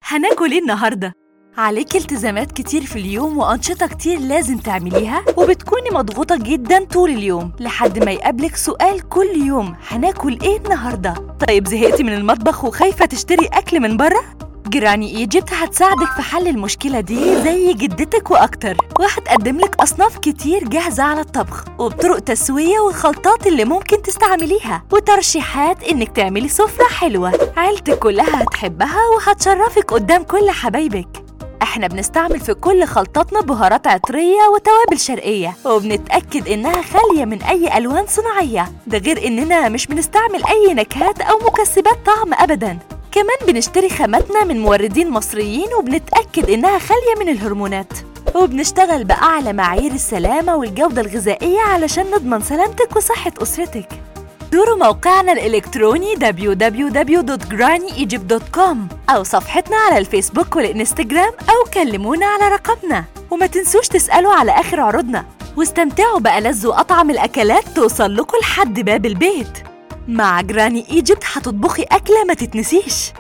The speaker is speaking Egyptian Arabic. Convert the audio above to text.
هناكل ايه النهارده عليكي التزامات كتير في اليوم وأنشطة كتير لازم تعمليها وبتكوني مضغوطة جدا طول اليوم لحد ما يقابلك سؤال كل يوم هناكل ايه النهاردة طيب زهقتي من المطبخ وخايفة تشتري أكل من بره؟ جراني ايجيبت هتساعدك في حل المشكلة دي زي جدتك وأكتر وهتقدم لك أصناف كتير جاهزة على الطبخ وبطرق تسوية والخلطات اللي ممكن تستعمليها وترشيحات إنك تعملي سفرة حلوة عيلتك كلها هتحبها وهتشرفك قدام كل حبايبك احنا بنستعمل في كل خلطاتنا بهارات عطرية وتوابل شرقية وبنتأكد انها خالية من اي الوان صناعية ده غير اننا مش بنستعمل اي نكهات او مكسبات طعم ابدا كمان بنشتري خاماتنا من موردين مصريين وبنتأكد انها خالية من الهرمونات وبنشتغل بأعلى معايير السلامة والجودة الغذائية علشان نضمن سلامتك وصحة أسرتك زوروا موقعنا الإلكتروني www.grannyegypt.com أو صفحتنا على الفيسبوك والإنستجرام أو كلمونا على رقمنا وما تنسوش تسألوا على آخر عروضنا واستمتعوا بألذ وأطعم الأكلات توصل لكم لحد باب البيت مع جراني ايجيبت هتطبخي أكلة ما تتنسيش